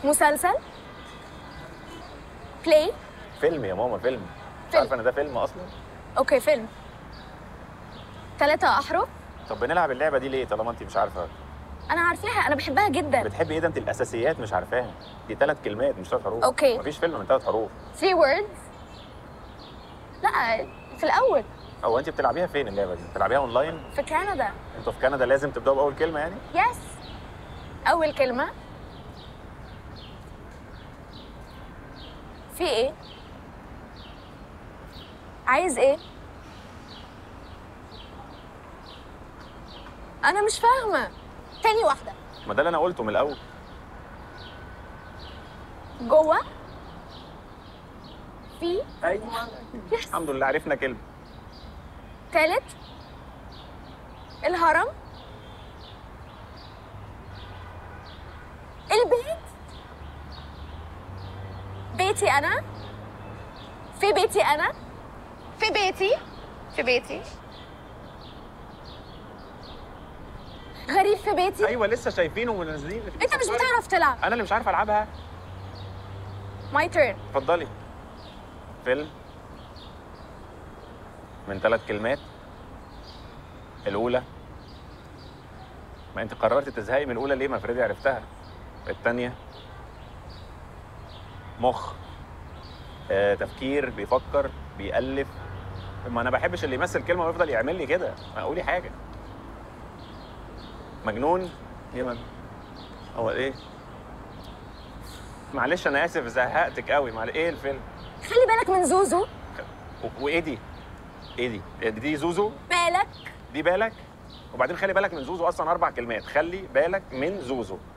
مسلسل بلاي فيلم يا ماما فيلم مش فيلم. عارفه ان ده فيلم اصلا اوكي فيلم ثلاثة احرف طب بنلعب اللعبه دي ليه طالما انت مش عارفه انا عارفاها انا بحبها جدا بتحبي ايه ده انت الاساسيات مش عارفاها دي ثلاث كلمات مش ثلاث حروف أوكي. مفيش فيلم من ثلاث حروف 3 words لا في الاول هو انت بتلعبيها فين اللعبه دي بتلعبيها اونلاين في كندا انتوا في كندا لازم تبداوا باول كلمه يعني يس اول كلمة في ايه عايز ايه انا مش فاهمة تاني واحدة ما ده اللي انا قلته من الاول جوه في ايوه يس الحمد لله عرفنا كلمه تالت الهرم البيت بيتي انا في بيتي انا في بيتي في بيتي غريب في بيتي ايوه لسه شايفينه ومنزلين انت مش بتعرف تلعب انا اللي مش عارف العبها ماي تيرن اتفضلي فيلم من ثلاث كلمات الاولى ما انت قررت تزهقي من الاولى ليه ما فريدي عرفتها الثانيه مخ آه، تفكير بيفكر بيألف ما انا بحبش اللي يمثل كلمه ويفضل يعمل لي كده ما قولي حاجه مجنون ايه مجنون هو ايه معلش انا اسف زهقتك قوي مع ايه الفيلم خلي بالك من زوزو و- وايه دي ايه دي دي زوزو بالك دي بالك وبعدين خلي بالك من زوزو اصلا اربع كلمات خلي بالك من زوزو